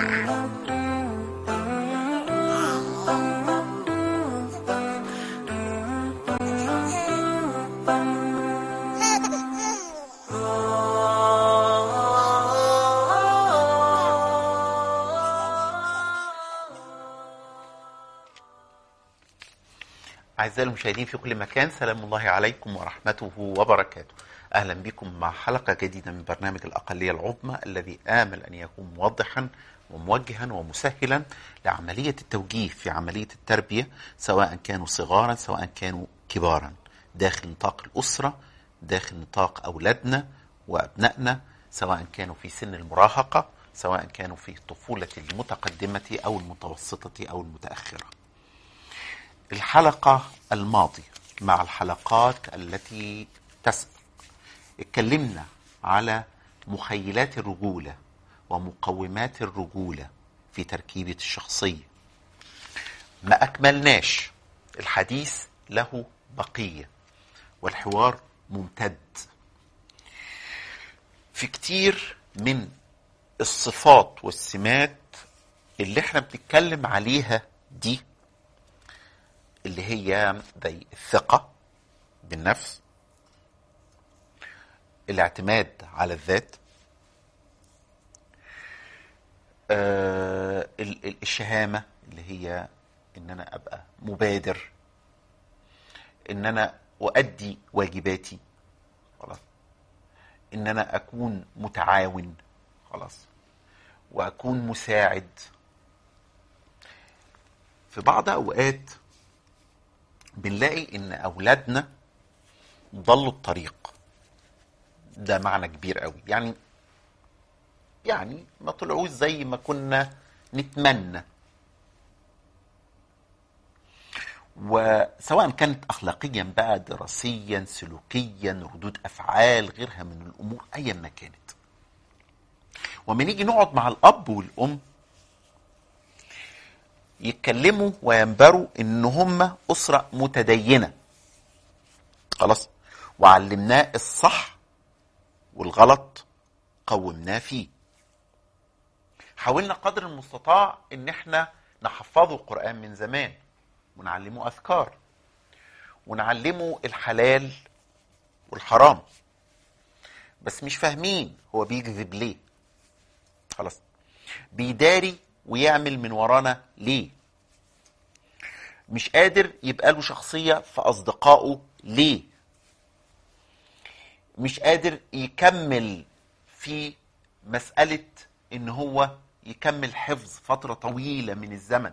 أعزائي المشاهدين في كل مكان سلام الله عليكم ورحمته وبركاته أهلا بكم مع حلقة جديدة من برنامج الأقلية العظمى الذي آمل أن يكون موضحا وموجها ومسهلا لعملية التوجيه في عملية التربية سواء كانوا صغارا سواء كانوا كبارا داخل نطاق الأسرة داخل نطاق أولادنا وأبنائنا سواء كانوا في سن المراهقة سواء كانوا في الطفولة المتقدمة أو المتوسطة أو المتأخرة الحلقة الماضية مع الحلقات التي تسبق اتكلمنا على مخيلات الرجولة ومقومات الرجولة في تركيبة الشخصية ما أكملناش الحديث له بقية والحوار ممتد في كتير من الصفات والسمات اللي احنا بنتكلم عليها دي اللي هي زي الثقة بالنفس الاعتماد على الذات آه ال- ال- الشهامة اللي هي ان انا ابقى مبادر ان انا اؤدي واجباتي خلاص ان انا اكون متعاون خلاص واكون مساعد في بعض اوقات بنلاقي ان اولادنا ضلوا الطريق ده معنى كبير قوي يعني يعني ما طلعوش زي ما كنا نتمنى وسواء كانت اخلاقيا بقى دراسيا سلوكيا ردود افعال غيرها من الامور ايا ما كانت وما نيجي نقعد مع الاب والام يتكلموا وينبروا ان هم اسره متدينه خلاص وعلمناه الصح والغلط قومناه فيه حاولنا قدر المستطاع ان احنا نحفظه القران من زمان ونعلمه اذكار ونعلمه الحلال والحرام بس مش فاهمين هو بيكذب ليه خلاص بيداري ويعمل من ورانا ليه مش قادر يبقى له شخصية في أصدقائه ليه مش قادر يكمل في مسألة إن هو يكمل حفظ فترة طويلة من الزمن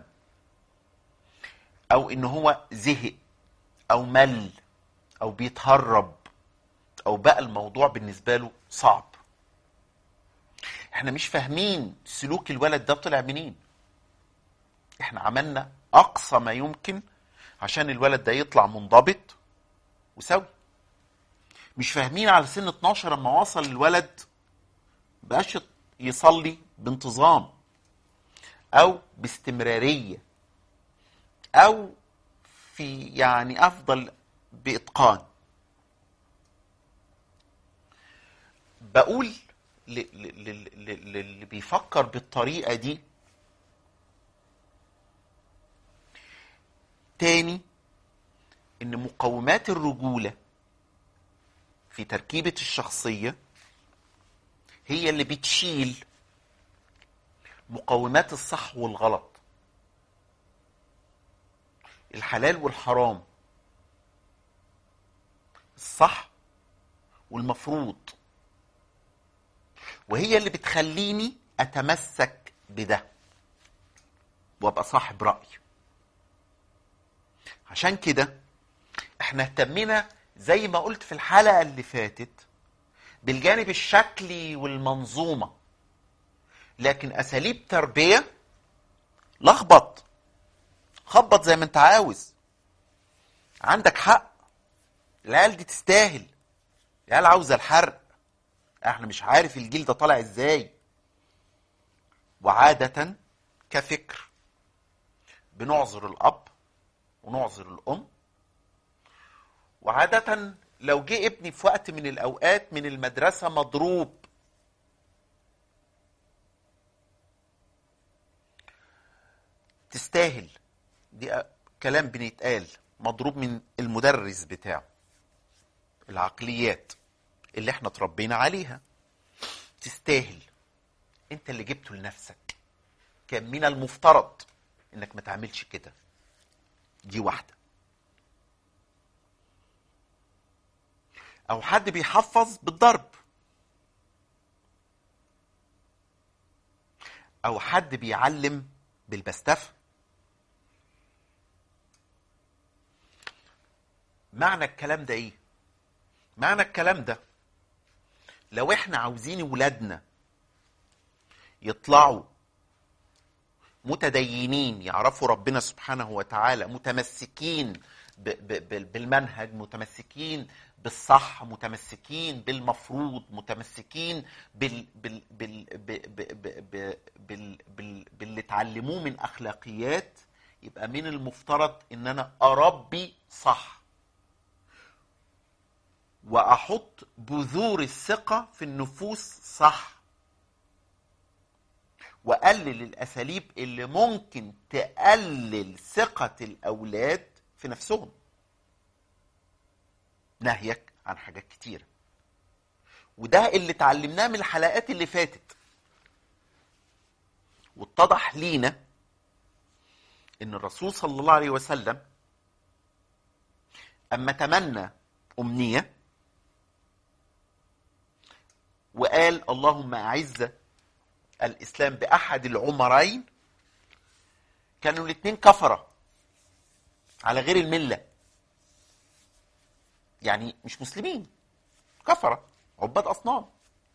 أو إن هو زهق أو مل أو بيتهرب أو بقى الموضوع بالنسبة له صعب احنا مش فاهمين سلوك الولد ده طلع منين احنا عملنا اقصى ما يمكن عشان الولد ده يطلع منضبط وسوي مش فاهمين على سن 12 لما وصل الولد بقاش يصلي بانتظام او باستمرارية او في يعني افضل باتقان بقول ل- ل- ل- ل- للي بيفكر بالطريقة دي تاني ان مقومات الرجولة في تركيبة الشخصية هي اللي بتشيل مقومات الصح والغلط الحلال والحرام الصح والمفروض وهي اللي بتخليني اتمسك بده وابقى صاحب راي عشان كده احنا اهتمينا زي ما قلت في الحلقه اللي فاتت بالجانب الشكلي والمنظومه لكن اساليب تربيه لخبط خبط زي ما انت عاوز عندك حق العيال دي تستاهل العيال عاوزه الحرق احنا مش عارف الجيل ده طالع ازاي وعادة كفكر بنعذر الأب ونعذر الأم وعادة لو جه ابني في وقت من الأوقات من المدرسة مضروب تستاهل دي كلام بنتقال مضروب من المدرس بتاعه العقليات اللي احنا اتربينا عليها تستاهل انت اللي جبته لنفسك كان من المفترض انك ما تعملش كده دي واحده او حد بيحفظ بالضرب او حد بيعلم بالبستفه معنى الكلام ده ايه معنى الكلام ده لو احنا عاوزين ولادنا يطلعوا متدينين يعرفوا ربنا سبحانه وتعالى متمسكين ب- ب- بال- بالمنهج متمسكين بالصح متمسكين بالمفروض متمسكين بال بال بال ب- ب- ب- ب- بال بال باللي اتعلموه من اخلاقيات يبقى من المفترض ان انا اربي صح واحط بذور الثقه في النفوس صح واقلل الاساليب اللي ممكن تقلل ثقه الاولاد في نفسهم نهيك عن حاجات كتيره وده اللي اتعلمناه من الحلقات اللي فاتت واتضح لينا ان الرسول صلى الله عليه وسلم اما تمنى امنيه وقال اللهم اعز الاسلام باحد العمرين كانوا الاثنين كفره على غير المله يعني مش مسلمين كفره عباد اصنام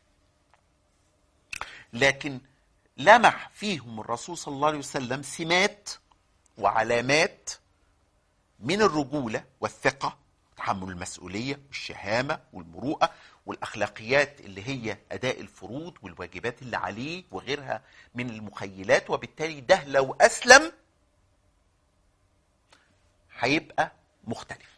لكن لمح فيهم الرسول صلى الله عليه وسلم سمات وعلامات من الرجوله والثقه تحمل المسؤوليه والشهامه والمروءه والاخلاقيات اللي هي اداء الفروض والواجبات اللي عليه وغيرها من المخيلات وبالتالي ده لو اسلم هيبقى مختلف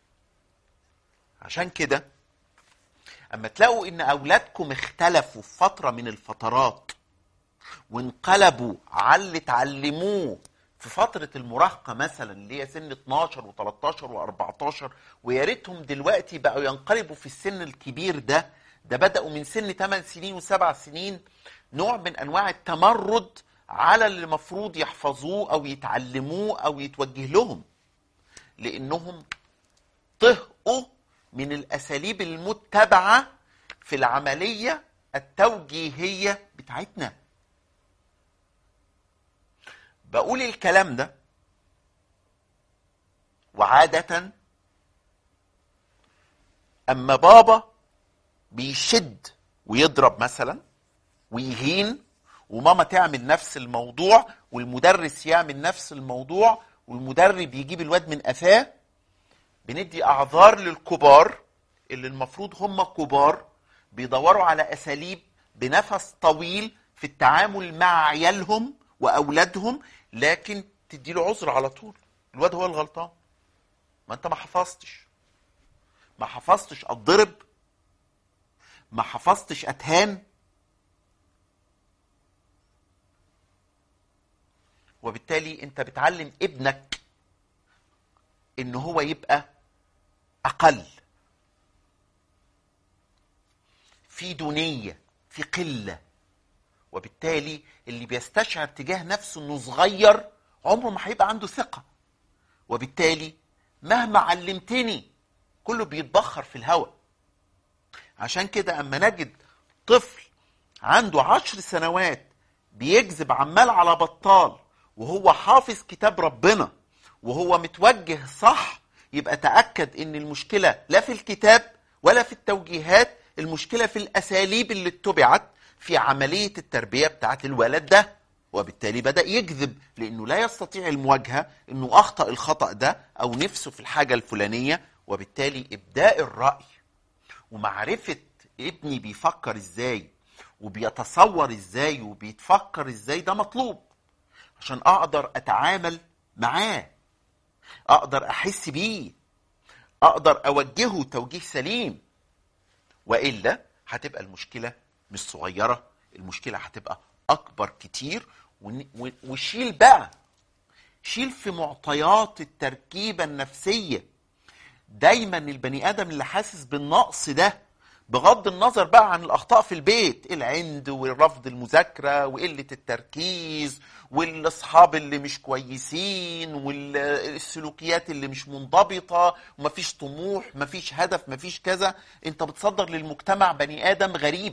عشان كده اما تلاقوا ان اولادكم اختلفوا في فتره من الفترات وانقلبوا على اللي اتعلموه في فترة المراهقة مثلا اللي هي سن 12 و13 و14 ويا ريتهم دلوقتي بقوا ينقلبوا في السن الكبير ده ده بدأوا من سن 8 سنين و7 سنين نوع من أنواع التمرد على اللي المفروض يحفظوه أو يتعلموه أو يتوجه لهم لأنهم طهقوا من الأساليب المتبعة في العملية التوجيهية بتاعتنا بقول الكلام ده وعادة أما بابا بيشد ويضرب مثلا ويهين وماما تعمل نفس الموضوع والمدرس يعمل نفس الموضوع والمدرب يجيب الواد من قفاه بندي أعذار للكبار اللي المفروض هم كبار بيدوروا على أساليب بنفس طويل في التعامل مع عيالهم وأولادهم لكن تدي له عذر على طول الواد هو الغلطان ما انت ما حفظتش ما حفظتش اتضرب ما حفظتش اتهان وبالتالي انت بتعلم ابنك ان هو يبقى اقل في دونيه في قله وبالتالي اللي بيستشعر تجاه نفسه انه صغير عمره ما هيبقى عنده ثقه وبالتالي مهما علمتني كله بيتبخر في الهواء عشان كده اما نجد طفل عنده عشر سنوات بيكذب عمال على بطال وهو حافظ كتاب ربنا وهو متوجه صح يبقى تأكد ان المشكلة لا في الكتاب ولا في التوجيهات المشكلة في الأساليب اللي اتبعت في عملية التربية بتاعت الولد ده وبالتالي بدأ يكذب لأنه لا يستطيع المواجهة أنه أخطأ الخطأ ده أو نفسه في الحاجة الفلانية وبالتالي إبداء الرأي ومعرفة ابني بيفكر إزاي وبيتصور إزاي وبيتفكر إزاي ده مطلوب عشان أقدر أتعامل معاه أقدر أحس بيه أقدر أوجهه توجيه سليم وإلا هتبقى المشكلة مش صغيرة المشكلة هتبقى أكبر كتير ون- و- وشيل بقى شيل في معطيات التركيبة النفسية دايما البني ادم اللي حاسس بالنقص ده بغض النظر بقى عن الاخطاء في البيت العند والرفض المذاكره وقله التركيز والاصحاب اللي مش كويسين والسلوكيات اللي مش منضبطه ومفيش طموح مفيش هدف مفيش كذا انت بتصدر للمجتمع بني ادم غريب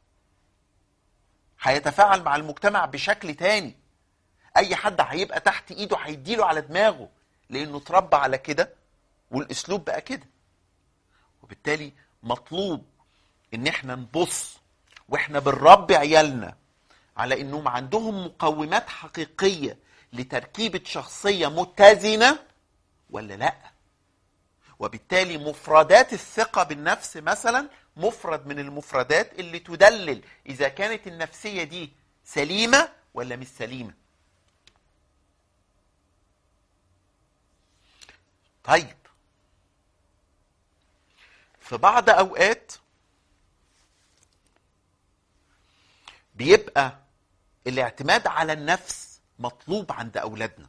هيتفاعل مع المجتمع بشكل تاني اي حد هيبقى تحت ايده هيديله على دماغه لانه اتربى على كده والاسلوب بقى كده وبالتالي مطلوب ان احنا نبص واحنا بنربي عيالنا على انهم عندهم مقومات حقيقيه لتركيبه شخصيه متزنه ولا لا وبالتالي مفردات الثقه بالنفس مثلا مفرد من المفردات اللي تدلل اذا كانت النفسيه دي سليمه ولا مش سليمه طيب في بعض اوقات بيبقى الاعتماد على النفس مطلوب عند اولادنا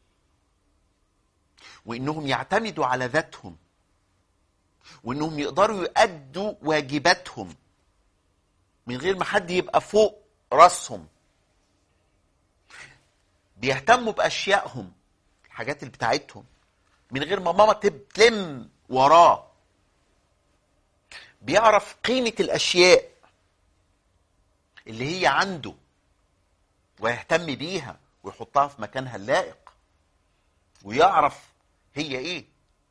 وانهم يعتمدوا على ذاتهم وانهم يقدروا يؤدوا واجباتهم من غير ما حد يبقى فوق راسهم بيهتموا باشيائهم الحاجات اللي بتاعتهم من غير ما ماما تلم وراه بيعرف قيمة الأشياء اللي هي عنده ويهتم بيها ويحطها في مكانها اللائق ويعرف هي ايه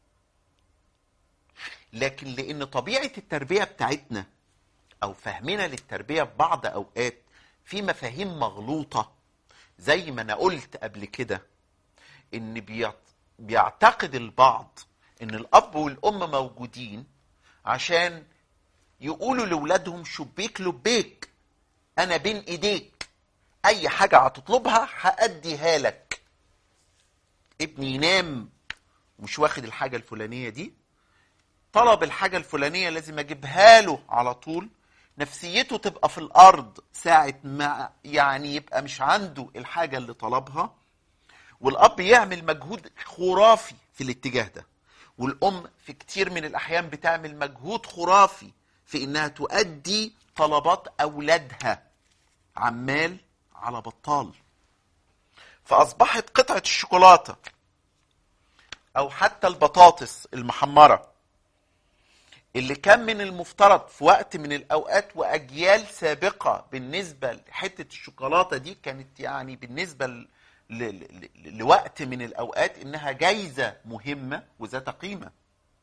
لكن لان طبيعه التربيه بتاعتنا او فهمنا للتربيه في بعض اوقات في مفاهيم مغلوطه زي ما انا قلت قبل كده ان بيعت- بيعتقد البعض ان الاب والام موجودين عشان يقولوا لاولادهم شبيك لبيك انا بين ايديك اي حاجه هتطلبها هاديها لك ابني ينام ومش واخد الحاجه الفلانيه دي طلب الحاجه الفلانيه لازم اجيبها له على طول نفسيته تبقى في الارض ساعه ما يعني يبقى مش عنده الحاجه اللي طلبها والاب يعمل مجهود خرافي في الاتجاه ده والام في كتير من الاحيان بتعمل مجهود خرافي في انها تؤدي طلبات اولادها عمال على بطال فاصبحت قطعه الشوكولاته او حتى البطاطس المحمره اللي كان من المفترض في وقت من الاوقات واجيال سابقه بالنسبه لحته الشوكولاته دي كانت يعني بالنسبه ل... ل... ل... لوقت من الاوقات انها جايزه مهمه وذات قيمه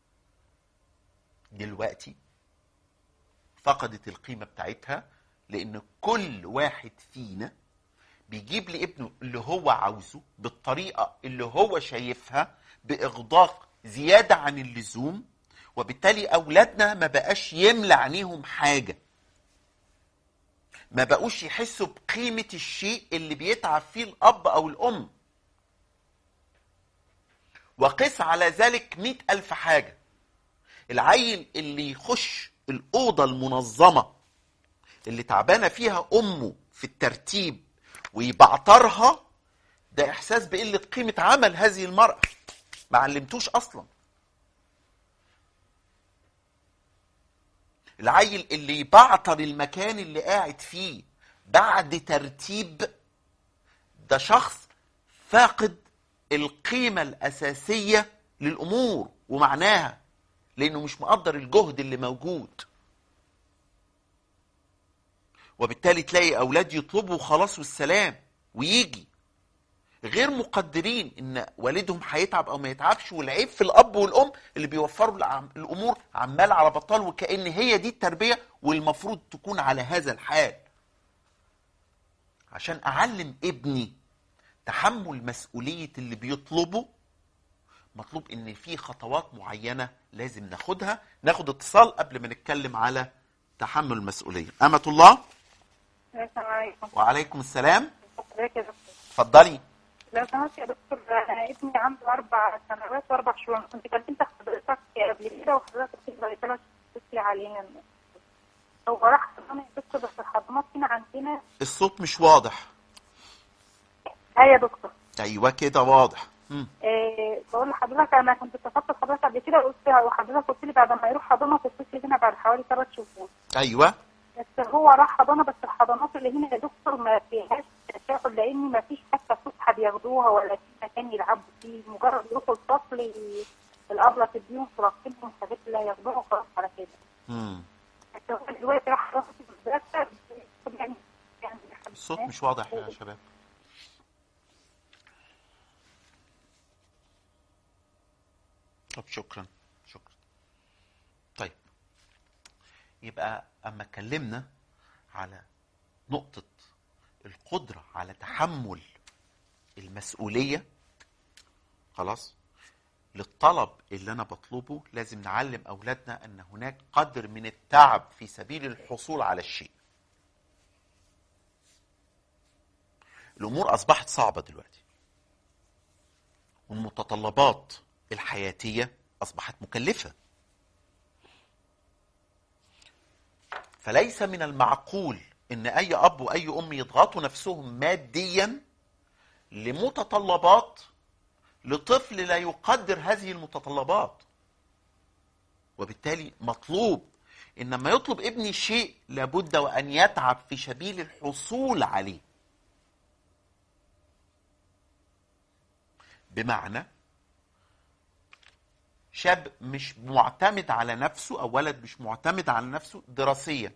دلوقتي فقدت القيمه بتاعتها لان كل واحد فينا بيجيب لابنه اللي هو عاوزه بالطريقه اللي هو شايفها باغضاق زياده عن اللزوم وبالتالي اولادنا ما بقاش يملى عينيهم حاجه ما بقوش يحسوا بقيمه الشيء اللي بيتعب فيه الاب او الام وقس على ذلك مئة ألف حاجة العيل اللي يخش الأوضة المنظمة اللي تعبانة فيها أمه في الترتيب ويبعترها ده إحساس بقلة قيمة عمل هذه المرأة ما علمتوش أصلا العيل اللي يبعتر المكان اللي قاعد فيه بعد ترتيب ده شخص فاقد القيمة الأساسية للأمور ومعناها لأنه مش مقدر الجهد اللي موجود وبالتالي تلاقي أولاد يطلبوا خلاص والسلام ويجي غير مقدرين ان والدهم هيتعب او ما يتعبش والعيب في الاب والام اللي بيوفروا العم- الامور عمال على بطال وكان هي دي التربيه والمفروض تكون على هذا الحال عشان اعلم ابني تحمل مسؤوليه اللي بيطلبه مطلوب ان في خطوات معينه لازم ناخدها ناخد اتصال قبل ما نتكلم على تحمل المسؤوليه امه الله السلام عليكم وعليكم السلام ازيك يا دكتور اتفضلي لو سمحت يا دكتور انا ابني عنده اربع سنوات واربع شهور كنت كلمت حضرتك قبل كده وحضرتك تقدر ثلاث تتصلي علينا هو راح حضانه يا دكتور بس الحضانات هنا عندنا الصوت مش واضح ها يا دكتور ايوه كده واضح مم. إيه بقول لحضرتك انا كنت اتصلت بحضرتك قبل كده وقلت وحضرتك قلت لي بعد ما يروح حضانه تتصل هنا بعد حوالي ثلاث شهور ايوه بس هو راح حضانه بس الحضانات اللي هنا يا دكتور ما فيهاش تشاؤم لان ما فيش حتى فسحه بياخدوها ولا في مكان يلعبوا فيه مجرد يروحوا الفصل ي- الابله تديهم ترقبهم الحاجات اللي هياخدوها وخلاص على كده مم. بس هو دلوقتي راح حضانه المدرسه يعني يعني الصوت مش واضح يا شباب طب شكرا شكرا طيب يبقى اما اتكلمنا على نقطة القدرة على تحمل المسؤولية خلاص للطلب اللي انا بطلبه لازم نعلم اولادنا ان هناك قدر من التعب في سبيل الحصول على الشيء الامور اصبحت صعبه دلوقتي والمتطلبات الحياتيه اصبحت مكلفه فليس من المعقول ان اي اب واي ام يضغطوا نفسهم ماديا لمتطلبات لطفل لا يقدر هذه المتطلبات وبالتالي مطلوب ان لما يطلب ابني شيء لابد وان يتعب في سبيل الحصول عليه بمعنى شاب مش معتمد على نفسه او ولد مش معتمد على نفسه دراسيا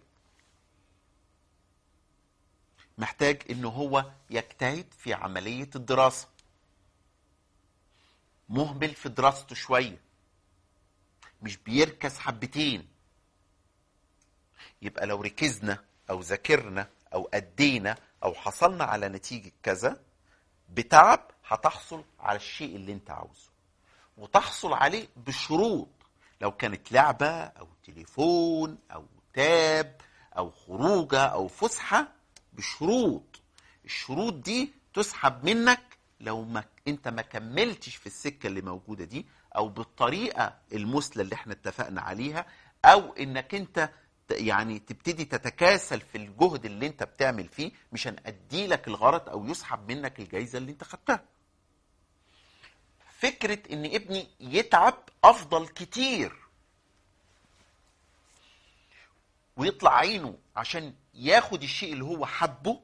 محتاج ان هو يجتهد في عملية الدراسة مهمل في دراسته شوية مش بيركز حبتين يبقى لو ركزنا او ذاكرنا او ادينا او حصلنا على نتيجة كذا بتعب هتحصل على الشيء اللي انت عاوزه وتحصل عليه بشروط لو كانت لعبة او تليفون او تاب او خروجه او فسحة بشروط الشروط دي تسحب منك لو ما انت ما كملتش في السكة اللي موجودة دي او بالطريقة المثلى اللي احنا اتفقنا عليها او انك انت ت- يعني تبتدي تتكاسل في الجهد اللي انت بتعمل فيه مش هنأدي لك الغرض او يسحب منك الجايزة اللي انت خدتها فكرة ان ابني يتعب افضل كتير ويطلع عينه عشان ياخد الشيء اللي هو حبه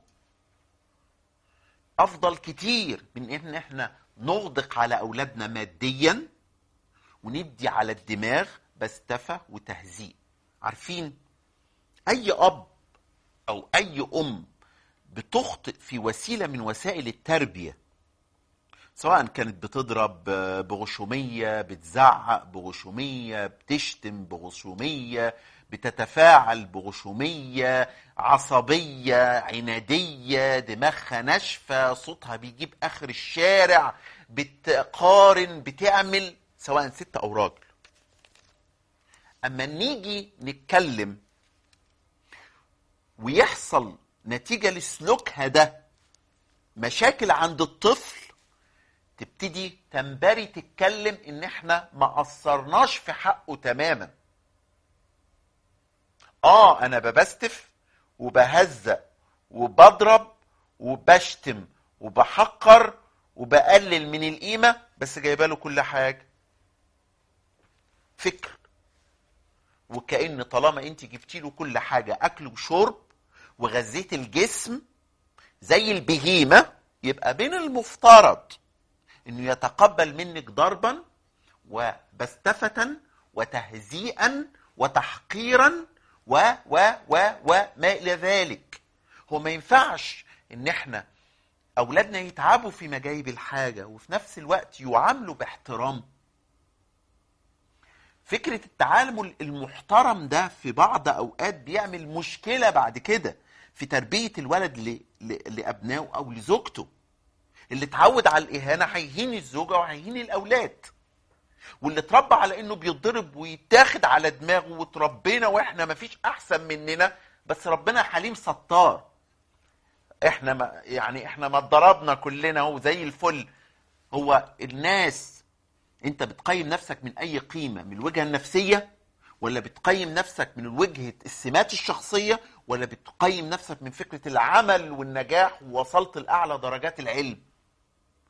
افضل كتير من ان احنا نغدق على اولادنا ماديا وندي على الدماغ بستفة وتهزيء عارفين اي اب او اي ام بتخطئ في وسيلة من وسائل التربية سواء كانت بتضرب بغشومية بتزعق بغشومية بتشتم بغشومية بتتفاعل بغشومية عصبية عنادية دماغها ناشفة صوتها بيجيب آخر الشارع بتقارن بتعمل سواء ست أو راجل أما نيجي نتكلم ويحصل نتيجة لسلوكها ده مشاكل عند الطفل تبتدي تنبري تتكلم ان احنا ما قصرناش في حقه تماما اه انا ببستف وبهزق وبضرب وبشتم وبحقر وبقلل من القيمة بس جايبه له كل حاجة فكر وكأن طالما انت جبتي له كل حاجة اكل وشرب وغذيت الجسم زي البهيمة يبقى من المفترض انه يتقبل منك ضربا وبستفة وتهزيئا وتحقيرا و و و وما الى ذلك هو ما ينفعش ان احنا اولادنا يتعبوا في مجايب الحاجه وفي نفس الوقت يعاملوا باحترام فكره التعامل المحترم ده في بعض اوقات بيعمل مشكله بعد كده في تربيه الولد ل... ل... لابنائه او لزوجته اللي اتعود على الاهانه هيهين الزوجه وهيهين الاولاد واللي اتربى على انه بيتضرب ويتاخد على دماغه وتربينا واحنا ما فيش احسن مننا بس ربنا حليم ستار احنا ما يعني احنا ما اتضربنا كلنا هو زي الفل هو الناس انت بتقيم نفسك من اي قيمه من الوجهه النفسيه ولا بتقيم نفسك من وجهه السمات الشخصيه ولا بتقيم نفسك من فكره العمل والنجاح ووصلت لاعلى درجات العلم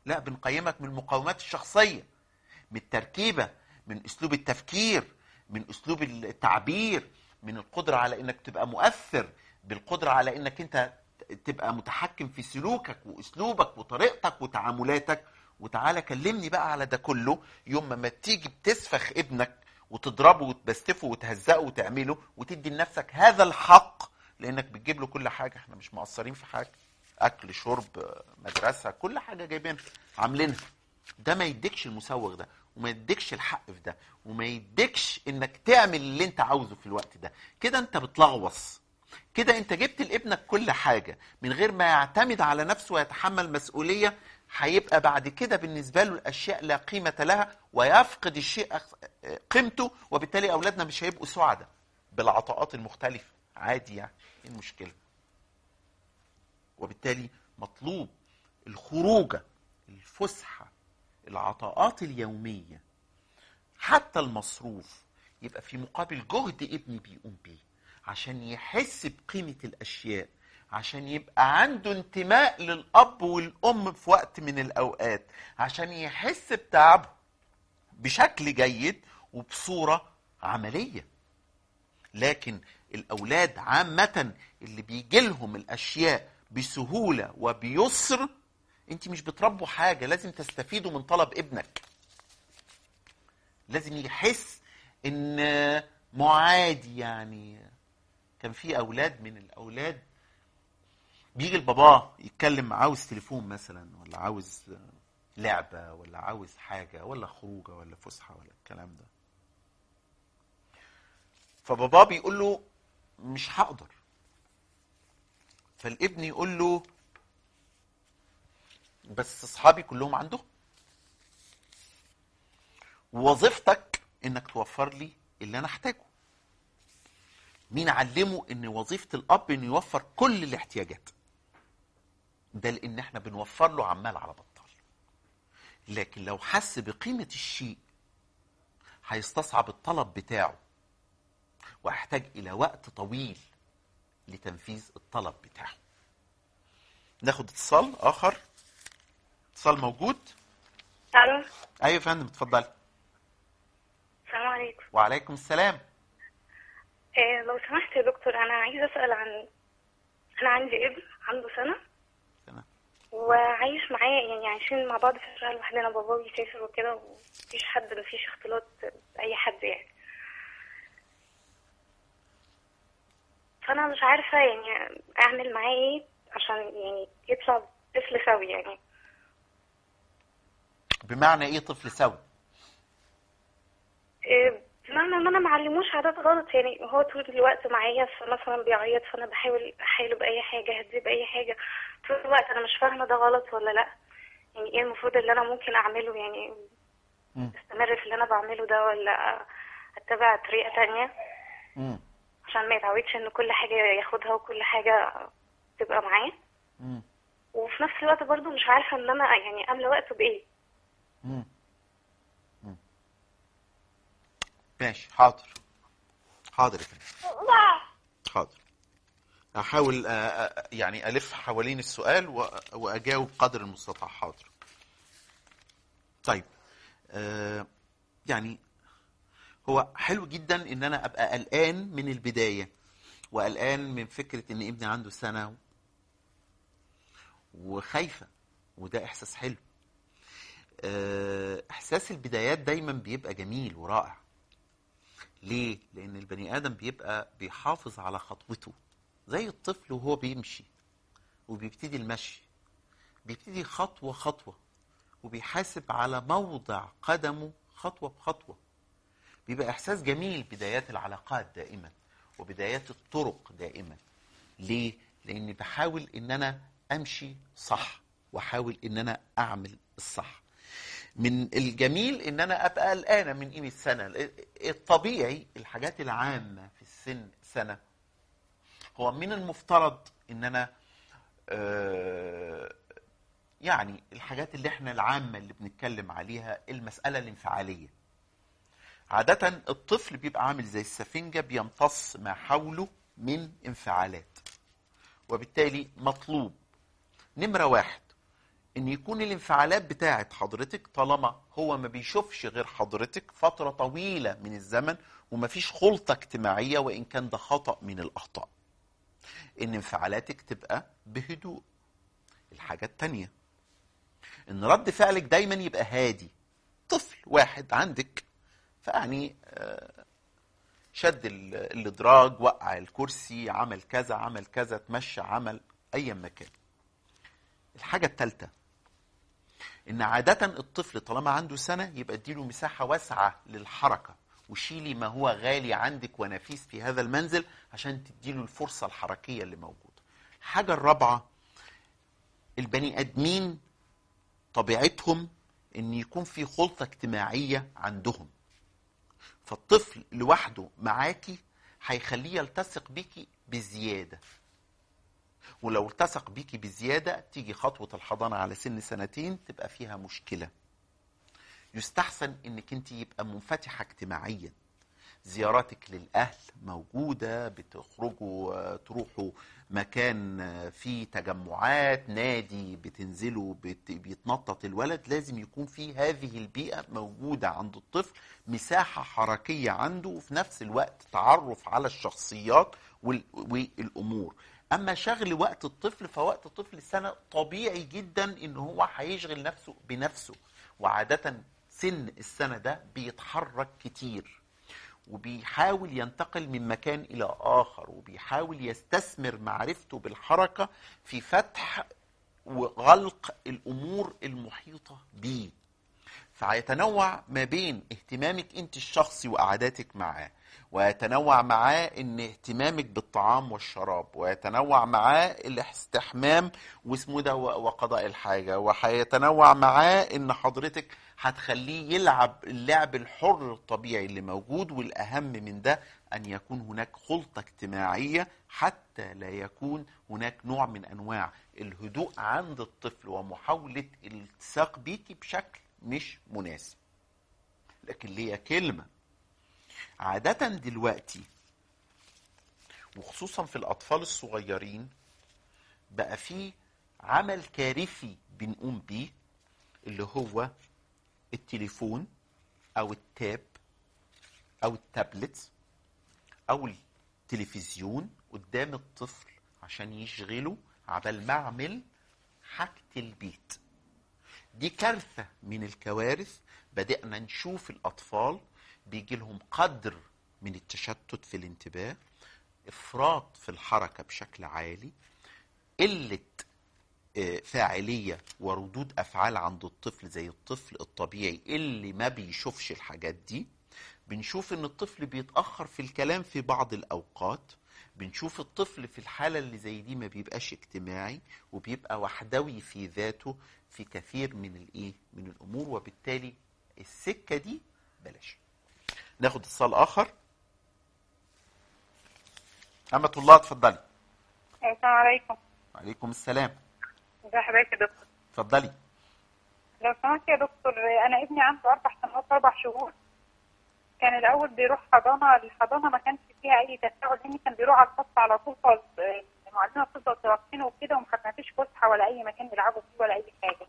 لا بنقيمك من المقومات الشخصيه من التركيبه من اسلوب التفكير من اسلوب التعبير من القدره على انك تبقى مؤثر بالقدره على انك انت تبقى متحكم في سلوكك واسلوبك وطريقتك وتعاملاتك وتعالى كلمني بقى على ده كله يوم ما تيجي بتسفخ ابنك وتضربه وتبستفه وتهزقه وتعمله وتدي لنفسك هذا الحق لانك بتجيب له كل حاجه احنا مش مقصرين في حاجه اكل شرب مدرسه كل حاجه جايبينها عاملينها ده ما يديكش المسوغ ده وما يديكش الحق في ده وما يديكش انك تعمل اللي انت عاوزه في الوقت ده كده انت بتلغوص كده انت جبت لابنك كل حاجه من غير ما يعتمد على نفسه ويتحمل مسؤوليه هيبقى بعد كده بالنسبه له الاشياء لا قيمه لها ويفقد الشيء قيمته وبالتالي اولادنا مش هيبقوا سعداء بالعطاءات المختلفه عادي يعني ايه المشكله وبالتالي مطلوب الخروجه الفسحه العطاءات اليوميه حتى المصروف يبقى في مقابل جهد ابني بيقوم بيه عشان يحس بقيمه الاشياء عشان يبقى عنده انتماء للاب والام في وقت من الاوقات عشان يحس بتعبه بشكل جيد وبصوره عمليه لكن الاولاد عامه اللي بيجي لهم الاشياء بسهوله وبيسر انت مش بتربوا حاجه لازم تستفيدوا من طلب ابنك لازم يحس ان معادي يعني كان في اولاد من الاولاد بيجي البابا يتكلم عاوز تليفون مثلا ولا عاوز لعبه ولا عاوز حاجه ولا خروجه ولا فسحه ولا الكلام ده فبابا بيقول له مش هقدر فالابن يقول له بس اصحابي كلهم عندهم وظيفتك انك توفر لي اللي انا احتاجه مين علمه ان وظيفه الاب انه يوفر كل الاحتياجات ده لان احنا بنوفر له عمال على بطال لكن لو حس بقيمه الشيء هيستصعب الطلب بتاعه ويحتاج الى وقت طويل لتنفيذ الطلب بتاعه ناخد اتصال اخر اتصال موجود الو ايوه يا فندم اتفضلي السلام عليكم وعليكم السلام إيه لو سمحت يا دكتور انا عايزه اسال عن انا عندي ابن عنده سنه تمام وعايش معايا يعني عايشين مع بعض في الشقه لوحدنا بابا بيسافر وكده ومفيش حد مفيش اختلاط باي حد يعني فانا مش عارفه يعني اعمل معاه ايه عشان يعني يطلع طفل سوي يعني بمعنى ايه طفل سوي إيه، بمعنى ان انا معلموش عادات غلط يعني هو طول الوقت معايا فمثلا بيعيط فانا بحاول احايله باي حاجه اهديه باي حاجه طول الوقت انا مش فاهمه ده غلط ولا لا يعني ايه المفروض اللي انا ممكن اعمله يعني مم. استمر في اللي انا بعمله ده ولا اتبع طريقه تانية مم. عشان ما يتعودش ان كل حاجه ياخدها وكل حاجه تبقى معاه مم. وفي نفس الوقت برضو مش عارفه ان انا يعني املى وقته بايه مم. مم. ماشي حاضر حاضر يا فندم حاضر هحاول آه، آه، يعني الف حوالين السؤال و- واجاوب قدر المستطاع حاضر طيب آه، يعني هو حلو جدا ان انا ابقى قلقان من البدايه وقلقان من فكره ان ابني عنده سنه وخايفه وده احساس حلو آه، احساس البدايات دايما بيبقى جميل ورائع ليه لان البني ادم بيبقى بيحافظ على خطوته زي الطفل وهو بيمشي وبيبتدي المشي بيبتدي خطوه خطوه وبيحاسب على موضع قدمه خطوه بخطوه بيبقى احساس جميل بدايات العلاقات دائما وبدايات الطرق دائما ليه لاني بحاول ان انا امشي صح واحاول ان انا اعمل الصح من الجميل ان انا ابقى قلقانه من قيمه سنه الطبيعي الحاجات العامه في السن سنه هو من المفترض ان انا آه، يعني الحاجات اللي احنا العامه اللي بنتكلم عليها المساله الانفعاليه عادة الطفل بيبقى عامل زي السفنجة بيمتص ما حوله من انفعالات وبالتالي مطلوب نمرة واحد ان يكون الانفعالات بتاعت حضرتك طالما هو ما بيشوفش غير حضرتك فترة طويلة من الزمن وما فيش خلطة اجتماعية وان كان ده خطأ من الاخطاء ان انفعالاتك تبقى بهدوء الحاجة التانية ان رد فعلك دايما يبقى هادي طفل واحد عندك فيعني آه، شد ال- الادراج وقع الكرسي عمل كذا عمل كذا اتمشى عمل ايا ما كان الحاجة الثالثة ان عادة الطفل طالما عنده سنة يبقى اديله مساحة واسعة للحركة وشيلي ما هو غالي عندك ونفيس في هذا المنزل عشان تديله الفرصة الحركية اللي موجودة الحاجة الرابعة البني ادمين طبيعتهم ان يكون في خلطة اجتماعية عندهم فالطفل لوحده معاكي هيخليه يلتصق بيكي بزيادة ولو التصق بيكي بزيادة تيجي خطوة الحضانة على سن سنتين تبقى فيها مشكلة يستحسن انك انت يبقى منفتحة اجتماعيا زياراتك للأهل موجودة بتخرجوا آه، تروحوا مكان آه، فيه تجمعات نادي بتنزلوا بت- بيتنطط الولد لازم يكون في هذه البيئة موجودة عند الطفل مساحة حركية عنده وفي نفس الوقت تعرف على الشخصيات وال- والأمور أما شغل وقت الطفل فوقت الطفل السنة طبيعي جدا إن هو هيشغل نفسه بنفسه وعادة سن السنة ده بيتحرك كتير وبيحاول ينتقل من مكان إلى آخر وبيحاول يستثمر معرفته بالحركة في فتح وغلق الأمور المحيطة بيه فهيتنوع ما بين اهتمامك انت الشخصي وقعداتك معاه ويتنوع معاه ان اهتمامك بالطعام والشراب ويتنوع معاه الاستحمام واسمه ده و- وقضاء الحاجة وهيتنوع معاه ان حضرتك هتخليه يلعب اللعب الحر الطبيعي اللي موجود والاهم من ده ان يكون هناك خلطة اجتماعية حتى لا يكون هناك نوع من انواع الهدوء عند الطفل ومحاولة الالتصاق بيكي بشكل مش مناسب لكن ليا كلمة عادة دلوقتي وخصوصا في الأطفال الصغيرين بقى في عمل كارثي بنقوم بيه اللي هو التليفون أو التاب أو التابلت أو التلفزيون قدام الطفل عشان يشغله عبال ما أعمل حاجة البيت دي كارثة من الكوارث بدأنا نشوف الأطفال بيجي لهم قدر من التشتت في الانتباه إفراط في الحركة بشكل عالي قلة آه، فاعلية وردود أفعال عند الطفل زي الطفل الطبيعي اللي ما بيشوفش الحاجات دي بنشوف ان الطفل بيتأخر في الكلام في بعض الأوقات بنشوف الطفل في الحالة اللي زي دي ما بيبقاش اجتماعي وبيبقى وحدوي في ذاته في كثير من الايه من الامور وبالتالي السكة دي بلاش ناخد اتصال اخر أمة الله اتفضلي السلام عليكم وعليكم السلام ازي حضرتك يا دكتور اتفضلي لو سمحت يا دكتور انا ابني عنده اربع سنوات اربع شهور كان الاول بيروح حضانه الحضانه ما كانش فيها اي تفاعل لان كان بيروح على الفصل على طول خالص المعلمه بتفضل توقفينه وكده وما خدناش فسحه ولا اي مكان يلعبوا فيه ولا اي حاجه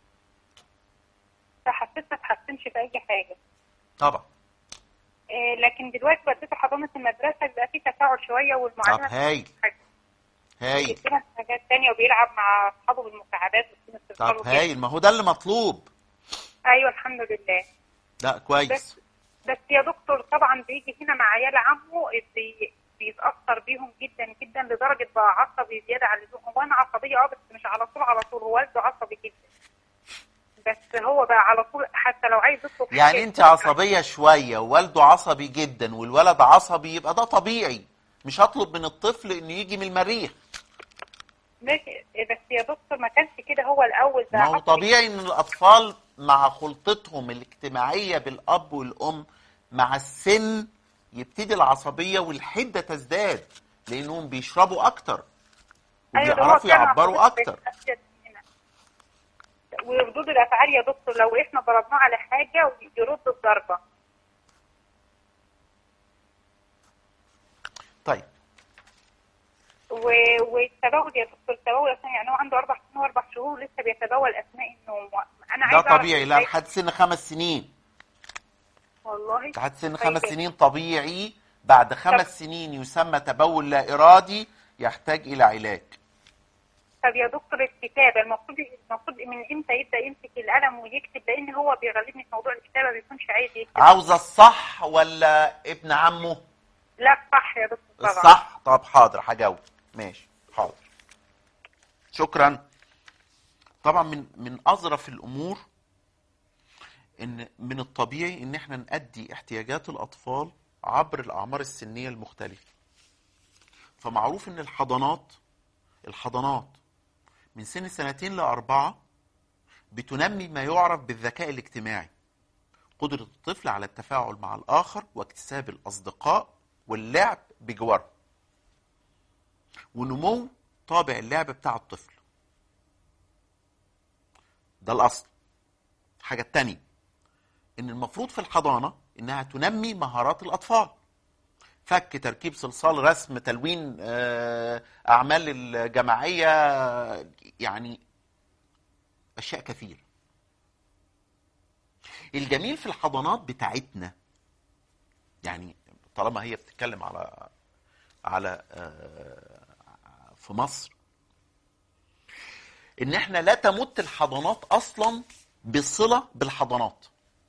فحسيت ما اتحسنش في اي حاجه طبعا إيه، لكن دلوقتي بديته حضانه المدرسه بيبقى فيه تفاعل شويه طب والمعلمه هايل هايل بيدينا حاجات تانية وبيلعب مع اصحابه بالمساعدات والسن الصغار طب وكده. هايل ما هو ده اللي مطلوب ايوه الحمد لله لا كويس بس بس يا دكتور طبعا بيجي هنا مع عيال عمه بي بيتاثر بيهم جدا جدا لدرجه بقى عصبي زياده عن اللزوم هو انا عصبيه اه بس مش على طول على طول هو والده عصبي جدا بس هو بقى على طول حتى لو عايز يطلب حاجة يعني انت عصبية شوية ووالده عصبي جدا والولد عصبي يبقى ده طبيعي مش هطلب من الطفل انه يجي من المريخ ماشي بس يا دكتور ما كانش كده هو الاول ده ما هو عصبي طبيعي ان الاطفال مع خلطتهم الاجتماعية بالاب والام مع السن يبتدي العصبية والحدة تزداد لانهم بيشربوا اكتر أيوة، ده هو وبيعرفوا كان يعبروا عصبي اكتر بس هنا. وردود الافعال يا دكتور لو احنا ضربناه على حاجه يرد الضربه طيب و... و- والتبول يا دكتور التبول اثناء يعني هو عنده اربع سنين واربع شهور لسه بيتبول اثناء النوم انا ده عايزه أعرف طبيعي لا إزاي- لحد سن خمس سنين والله لحد سن طيب. خمس سنين طبيعي بعد خمس سنين يسمى تبول لا ارادي يحتاج الى علاج طب يا دكتور الكتابه المفروض المفروض من امتى يبدا يمسك القلم ويكتب لان هو بيغلبني في موضوع الكتابه ما بيكونش عايز يكتب عاوزه الصح ولا ابن عمه لا صح يا دكتور طبعا الصح طب حاضر هجاوب ماشي حاضر شكرا طبعا من من اظرف الامور ان من الطبيعي ان احنا نأدي احتياجات الاطفال عبر الاعمار السنيه المختلفه فمعروف ان الحضانات الحضانات من سن سنتين لاربعه بتنمي ما يعرف بالذكاء الاجتماعي قدره الطفل على التفاعل مع الاخر واكتساب الاصدقاء واللعب بجواره ونمو طابع اللعب بتاع الطفل ده الاصل الحاجه التانية ان المفروض في الحضانه انها تنمي مهارات الاطفال فك تركيب صلصال رسم تلوين آه، اعمال الجماعيه يعني اشياء كثيره الجميل في الحضانات بتاعتنا يعني طالما هي بتتكلم على على آه، في مصر ان احنا لا تمت الحضانات اصلا بصله بالحضانات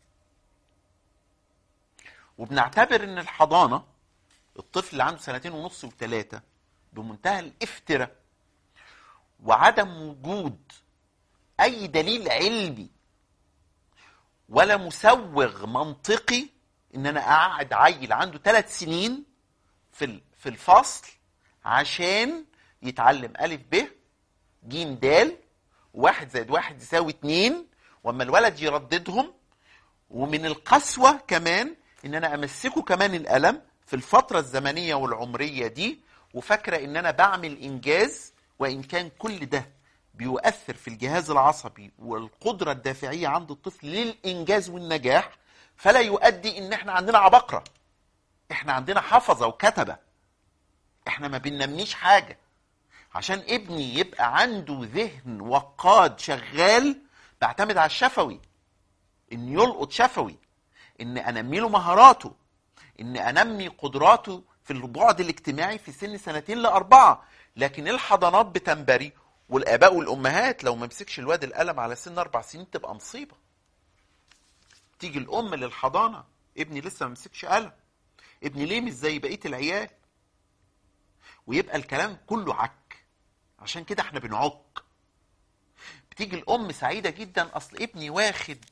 وبنعتبر ان الحضانه الطفل اللي عنده سنتين ونص وثلاثه بمنتهى الافتراء وعدم وجود اي دليل علمي ولا مسوغ منطقي ان انا اقعد عيل عنده ثلاث سنين في ال- في الفصل عشان يتعلم الف ب ج د واحد زائد واحد يساوي اتنين واما الولد يرددهم ومن القسوة كمان ان انا امسكه كمان القلم في الفترة الزمنية والعمرية دي وفاكرة ان انا بعمل انجاز وان كان كل ده بيؤثر في الجهاز العصبي والقدرة الدافعية عند الطفل للانجاز والنجاح فلا يؤدي ان احنا عندنا عبقرة احنا عندنا حفظة وكتبة احنا ما بننميش حاجة عشان ابني يبقى عنده ذهن وقاد شغال بعتمد على الشفوي ان يلقط شفوي ان انمي له مهاراته ان انمي قدراته في البعد الاجتماعي في سن سنتين لاربعه لكن الحضانات بتنبري والاباء والامهات لو ما مسكش الواد القلم على سن اربع سنين تبقى مصيبه تيجي الام للحضانه ابني لسه ما مسكش قلم ابني ليه مش زي بقيه العيال ويبقى الكلام كله عك عشان كده احنا بنعك بتيجي الام سعيده جدا اصل ابني واخد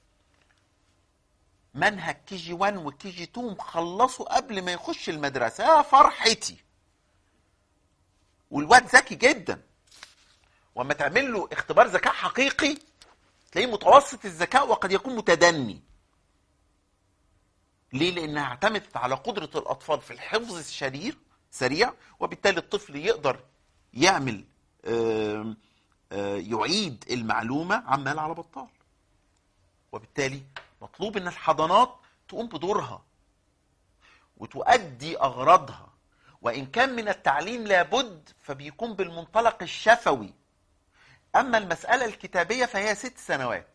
منهج كي جي 1 وكي جي 2 مخلصه قبل ما يخش المدرسه يا فرحتي والواد ذكي جدا واما تعمل له اختبار ذكاء حقيقي تلاقيه متوسط الذكاء وقد يكون متدني ليه لانها اعتمدت على قدره الاطفال في الحفظ الشرير سريع وبالتالي الطفل يقدر يعمل آم، آه، يعيد المعلومه عمال على بطال وبالتالي مطلوب ان الحضانات تقوم بدورها وتؤدي اغراضها وان كان من التعليم لابد فبيكون بالمنطلق الشفوي اما المساله الكتابيه فهي ست سنوات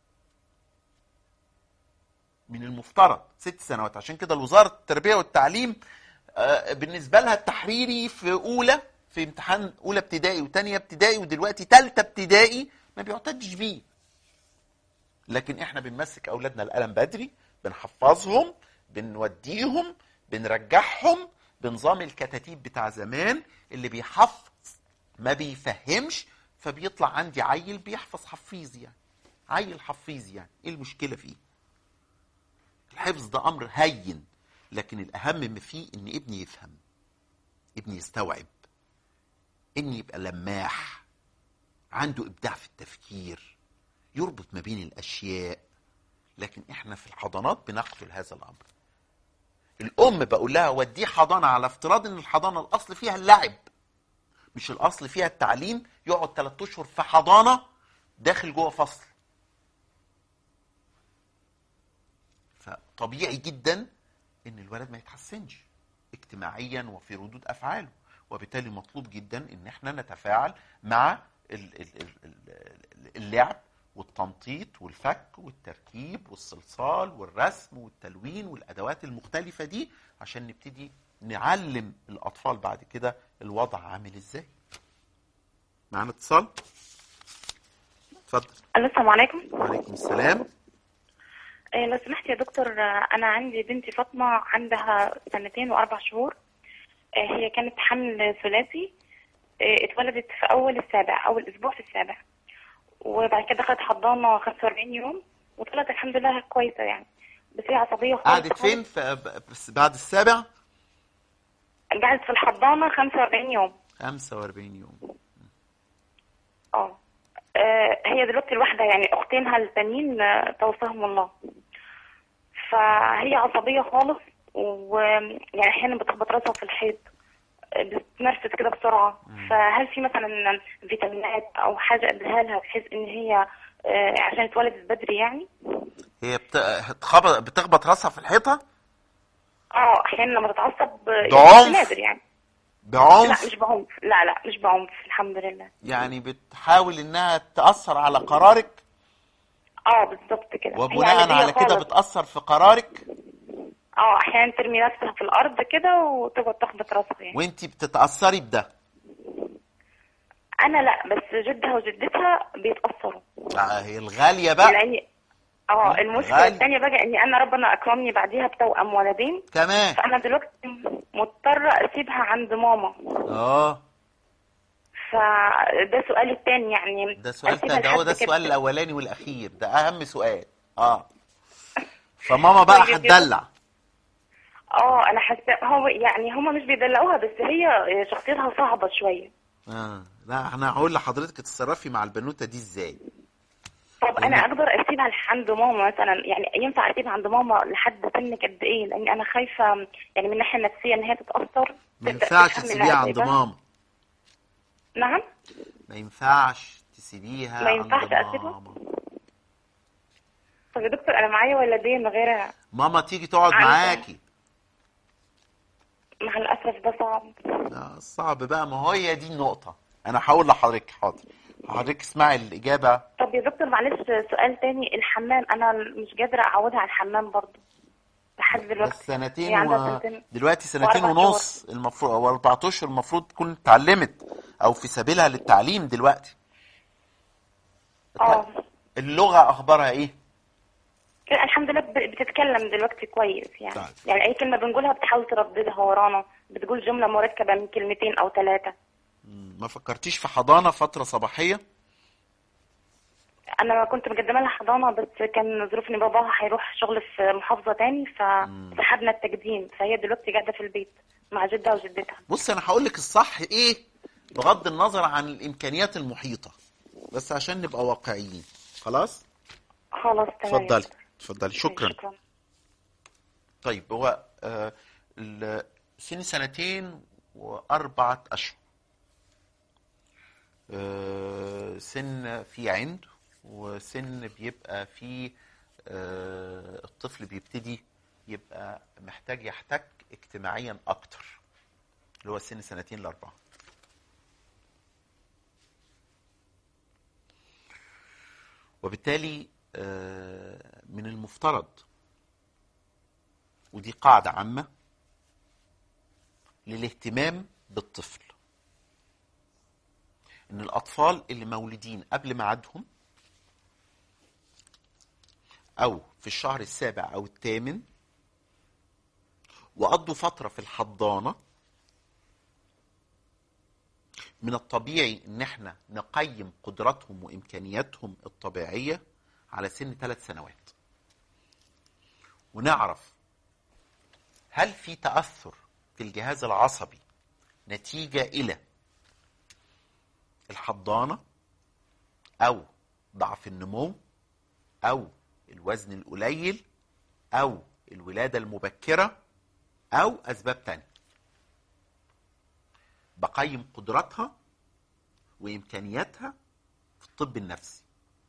من المفترض ست سنوات عشان كده وزاره التربيه والتعليم آه، بالنسبه لها التحريري في اولى في امتحان اولى ابتدائي وثانيه ابتدائي ودلوقتي ثالثه ابتدائي ما بيعتدش بيه لكن احنا بنمسك اولادنا القلم بدري بنحفظهم بنوديهم بنرجعهم بنظام الكتاتيب بتاع زمان اللي بيحفظ ما بيفهمش فبيطلع عندي عيل بيحفظ حفيظ يعني عيل حفيظ يعني ايه المشكله فيه الحفظ ده امر هين لكن الاهم ما فيه ان ابني يفهم ابني يستوعب ابني يبقى لماح عنده ابداع في التفكير يربط ما بين الاشياء لكن احنا في الحضانات بنقتل هذا الامر الام بقول لها وديه حضانه على افتراض ان الحضانه الاصل فيها اللعب مش الاصل فيها التعليم يقعد ثلاث اشهر في حضانه داخل جوه فصل فطبيعي جدا ان الولد ما يتحسنش اجتماعيا وفي ردود افعاله وبالتالي مطلوب جدا ان احنا نتفاعل مع ال- ال- ال- ال- اللعب والتنطيط والفك والتركيب والصلصال والرسم والتلوين والادوات المختلفه دي عشان نبتدي نعلم الاطفال بعد كده الوضع عامل ازاي معانا اتصال اتفضل الو السلام عليكم وعليكم السلام إيه لو سمحت يا دكتور آه، انا عندي بنتي فاطمه عندها سنتين واربع شهور آه، هي كانت حمل ثلاثي آه، اتولدت في اول السابع اول اسبوع في السابع وبعد كده دخلت حضانه 45 يوم وطلعت الحمد لله كويسه يعني بس هي عصبيه خالص قعدت فين في بس بعد السابع قعدت في الحضانه 45 يوم 45 يوم اه آه، هي دلوقتي الواحدة يعني أختينها التانيين آه، توفاهم الله فهي عصبية خالص ويعني أحيانا بتخبط راسها في الحيط آه، بتتنرفز كده بسرعة فهل في مثلا فيتامينات أو حاجة أديها لها بحيث إن هي آه، عشان اتولدت بدري يعني هي بت... بتخبط بتخبط راسها في الحيطه اه أحيانا لما تتعصب آه، ده يعني عنف؟ نادر يعني لا بعنف مش بعنف لا لا مش بعنف الحمد لله يعني بتحاول انها تاثر على قرارك اه بالظبط كده هي وبناء عادية على كده خالص. بتاثر في قرارك اه احيانا ترمي نفسها في الارض كده وتقعد تخبط راسها يعني وانت بتتاثري بده انا لا بس جدها وجدتها بيتاثروا آه، هي الغاليه بقى لاني اه المشكله غالي. الثانيه بقى اني انا ربنا اكرمني بعديها بتوأم ولدين كمان فانا دلوقتي مضطره اسيبها عند ماما اه فده سؤالي الثاني يعني ده سؤال أسيبها تاني ده هو لحد ده كده. السؤال الاولاني والاخير ده اهم سؤال اه فماما بقى طيب، هتدلع اه انا حاسه هو يعني هما مش بيدلعوها بس هي شخصيتها صعبه شويه اه لا انا هقول لحضرتك تتصرفي مع البنوته دي ازاي طب انا اقدر اسيبها عند ماما مثلا يعني ينفع اسيبها عند ماما لحد سن قد ايه لان انا خايفه يعني من الناحيه النفسيه ان هي تتاثر ما تبدأ ينفعش تفهم تسيبيها إنها عند سايباها. ماما نعم ما ينفعش تسيبيها ما ينفعش عند أسيبها؟ ماما طب يا دكتور انا معايا ولدين غير ماما تيجي تقعد عايزة. معاكي مع الاسف ده صعب لا صعب بقى ما هو هي دي النقطة أنا هقول لحضرتك حاضر حضرتك اسمعي الإجابة طب يا دكتور معلش سؤال تاني الحمام انا مش قادره اعودها على الحمام برضه لحد دلوقتي بس سنتين هي عندها و... سنتين دلوقتي سنتين وأربع ونص المفروض أو أربع أشهر المفروض تكون اتعلمت أو في سبيلها للتعليم دلوقتي اه اللغة أخبارها إيه؟ لا، الحمد لله ب- بتتكلم دلوقتي كويس يعني طيب. يعني اي كلمه بنقولها بتحاول ترددها ورانا بتقول جمله مركبه من كلمتين او ثلاثه مم، ما فكرتيش في حضانة فترة صباحية؟ انا كنت مقدمه لها حضانه بس كان ظروف ان باباها هيروح شغل في محافظه تاني فسحبنا التقديم فهي دلوقتي قاعده في البيت مع جدها وجدتها بص أنا هقول لك الصح إيه بغض النظر عن الإمكانيات المحيطة بس عشان نبقى واقعيين خلاص؟ خلاص تمام يا اتفضلي دكتور. اتفضلي شكرا شكرا طيب هو آه، ال- سن سنتين وأربعة أشهر آه، سن في عند وسن بيبقى فيه آه، الطفل بيبتدي يبقى محتاج يحتك اجتماعيا أكتر اللي هو سن سنتين لأربعة وبالتالي آه، من المفترض ودي قاعدة عامة للاهتمام بالطفل ان الاطفال اللي مولودين قبل ميعادهم او في الشهر السابع او الثامن وقضوا فترة في الحضانة من الطبيعي ان احنا نقيم قدراتهم وامكانياتهم الطبيعية على سن ثلاث سنوات ونعرف هل في تأثر في الجهاز العصبي نتيجة إلى الحضانة أو ضعف النمو أو الوزن القليل أو الولادة المبكرة أو أسباب تانية بقيم قدراتها وإمكانياتها في الطب النفسي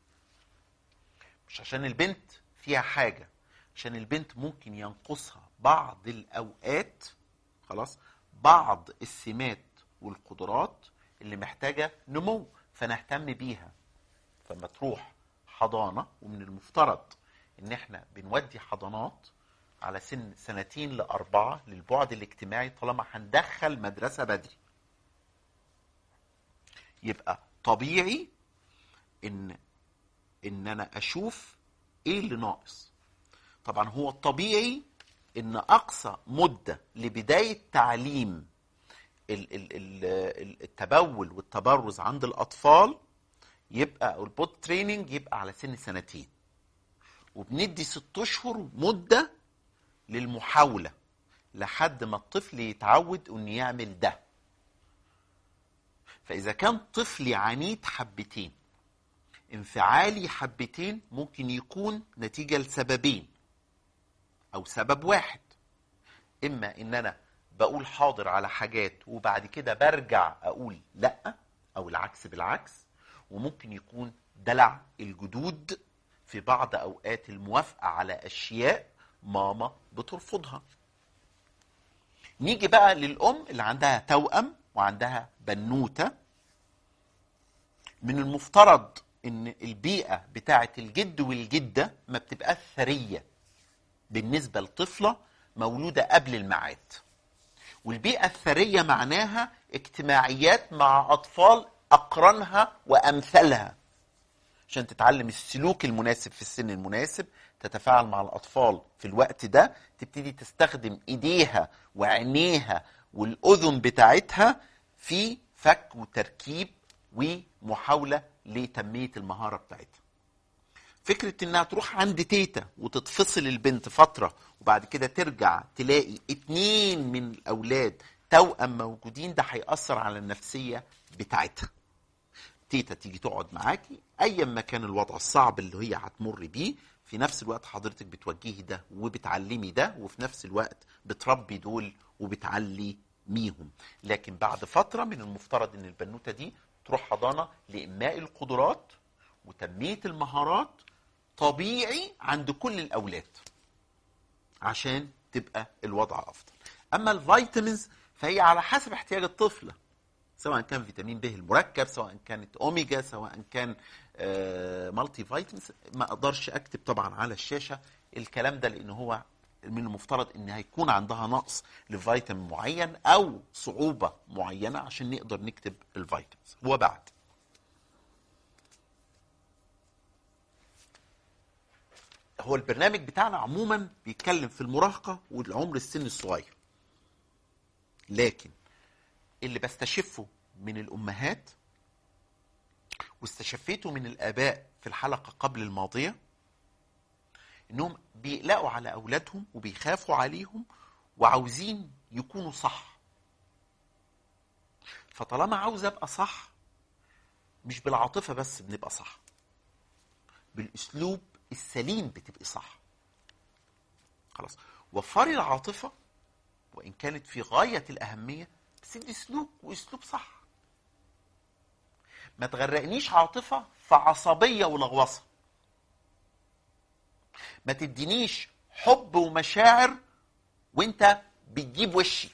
مش عشان البنت فيها حاجة عشان البنت ممكن ينقصها بعض الأوقات خلاص بعض السمات والقدرات اللي محتاجه نمو فنهتم بيها فما تروح حضانه ومن المفترض ان احنا بنودي حضانات على سن سنتين لاربعه للبعد الاجتماعي طالما هندخل مدرسه بدري يبقى طبيعي ان ان انا اشوف ايه اللي ناقص طبعا هو الطبيعي ان اقصى مده لبدايه تعليم ال- ال- ال- التبول والتبرز عند الاطفال يبقى او البوت تريننج يبقى على سن سنتين وبندي ست اشهر مده للمحاوله لحد ما الطفل يتعود انه يعمل ده فاذا كان طفلي عنيد حبتين انفعالي حبتين ممكن يكون نتيجه لسببين او سبب واحد اما ان انا بقول حاضر على حاجات وبعد كده برجع اقول لا او العكس بالعكس وممكن يكون دلع الجدود في بعض اوقات الموافقه على اشياء ماما بترفضها نيجي بقى للام اللي عندها توأم وعندها بنوته من المفترض ان البيئه بتاعه الجد والجده ما بتبقاش ثريه بالنسبه لطفله مولوده قبل الميعاد والبيئه الثريه معناها اجتماعيات مع اطفال اقرانها وامثالها عشان تتعلم السلوك المناسب في السن المناسب تتفاعل مع الاطفال في الوقت ده تبتدي تستخدم ايديها وعينيها والاذن بتاعتها في فك وتركيب ومحاوله لتنميه المهاره بتاعتها فكره انها تروح عند تيتا وتتفصل البنت فتره وبعد كده ترجع تلاقي اتنين من الاولاد توأم موجودين ده هيأثر على النفسيه بتاعتها تيتا تيجي تقعد معاكي ايا ما كان الوضع الصعب اللي هي هتمر بيه في نفس الوقت حضرتك بتوجهي ده وبتعلمي ده وفي نفس الوقت بتربي دول وبتعلميهم لكن بعد فتره من المفترض ان البنوته دي تروح حضانه لانماء القدرات وتنميه المهارات طبيعي عند كل الاولاد عشان تبقى الوضع افضل اما الفيتامينز فهي على حسب احتياج الطفل سواء كان فيتامين ب المركب سواء كانت اوميجا سواء كان آه مالتي فيتامينز ما اقدرش اكتب طبعا على الشاشه الكلام ده لان هو من المفترض ان هيكون عندها نقص لفيتامين معين او صعوبه معينه عشان نقدر نكتب الفيتامينز وبعد هو البرنامج بتاعنا عموما بيتكلم في المراهقه والعمر السن الصغير لكن اللي بستشفه من الامهات واستشفيته من الاباء في الحلقه قبل الماضيه انهم بيقلقوا على اولادهم وبيخافوا عليهم وعاوزين يكونوا صح فطالما عاوز ابقى صح مش بالعاطفه بس بنبقى صح بالاسلوب السليم بتبقي صح خلاص وفري العاطفه وان كانت في غايه الاهميه بس دي سلوك واسلوب صح ما تغرقنيش عاطفه في عصبيه ولغوصه ما تدينيش حب ومشاعر وانت بتجيب وشي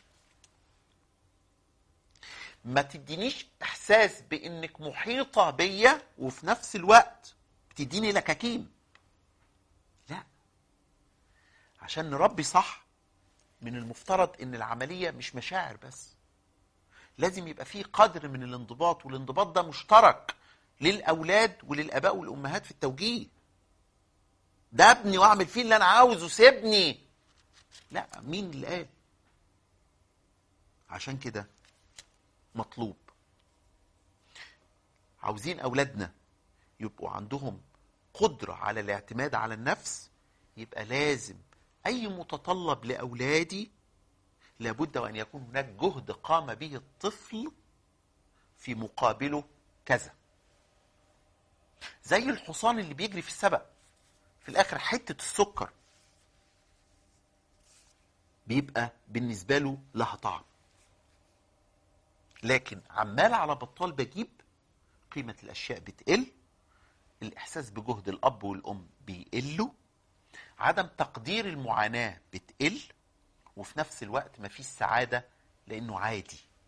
ما تدينيش احساس بانك محيطه بيا وفي نفس الوقت بتديني لكاكين لا عشان نربي صح من المفترض ان العمليه مش مشاعر بس لازم يبقى فيه قدر من الانضباط والانضباط ده مشترك للاولاد وللاباء والامهات في التوجيه ده ابني واعمل فيه اللي انا عاوزه سيبني لا مين اللي قال عشان كده مطلوب عاوزين اولادنا يبقوا عندهم قدره على الاعتماد على النفس يبقى لازم اي متطلب لاولادي لابد وان يكون هناك جهد قام به الطفل في مقابله كذا زي الحصان اللي بيجري في السبق في الاخر حته السكر بيبقى بالنسبه له لها طعم لكن عمال على بطال بجيب قيمه الاشياء بتقل الاحساس بجهد الاب والام بيقلوا عدم تقدير المعاناه بتقل وفي نفس الوقت مفيش سعاده لانه عادي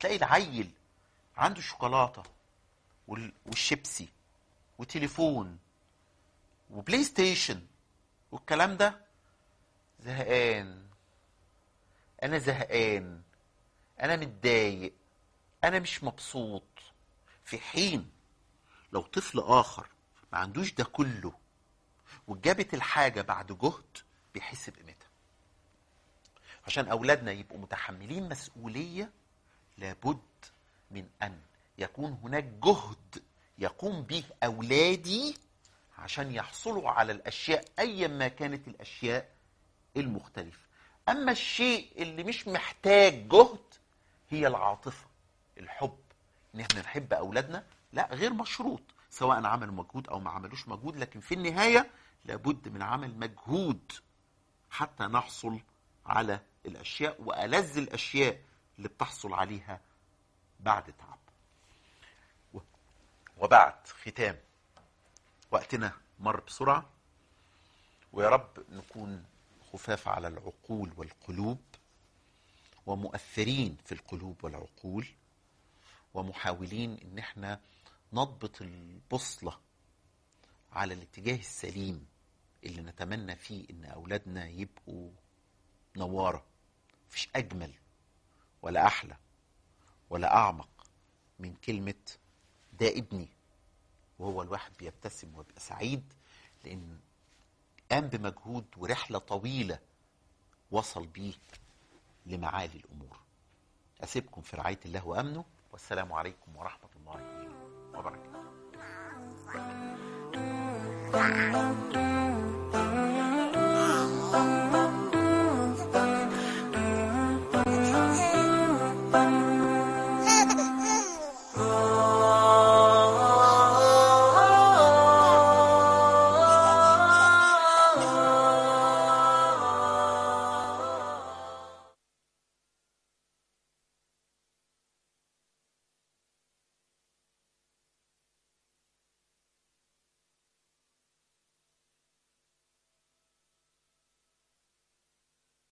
تلاقي العيل عنده شوكولاته وال- والشيبسي وتليفون وبلاي ستيشن والكلام ده زهقان انا زهقان انا متضايق انا مش مبسوط في حين لو طفل اخر ما عندوش ده كله وجابت الحاجه بعد جهد بيحس بقيمتها عشان اولادنا يبقوا متحملين مسؤوليه لابد من ان يكون هناك جهد يقوم به اولادي عشان يحصلوا على الاشياء ايا ما كانت الاشياء المختلفه اما الشيء اللي مش محتاج جهد هي العاطفه الحب ان احنا نحب اولادنا لا غير مشروط سواء عملوا مجهود او ما عملوش مجهود لكن في النهايه لابد من عمل مجهود حتى نحصل على الاشياء والذ الاشياء اللي بتحصل عليها بعد تعب و- وبعد ختام وقتنا مر بسرعه ويا رب نكون خفاف على العقول والقلوب ومؤثرين في القلوب والعقول ومحاولين ان احنا نضبط البوصله على الاتجاه السليم اللي نتمنى فيه ان اولادنا يبقوا نواره مفيش اجمل ولا احلى ولا اعمق من كلمه ده ابني وهو الواحد بيبتسم ويبقى سعيد لان قام بمجهود ورحله طويله وصل بيه لمعالي الامور اسيبكم في رعايه الله وامنه والسلام عليكم ورحمه الله وبركاته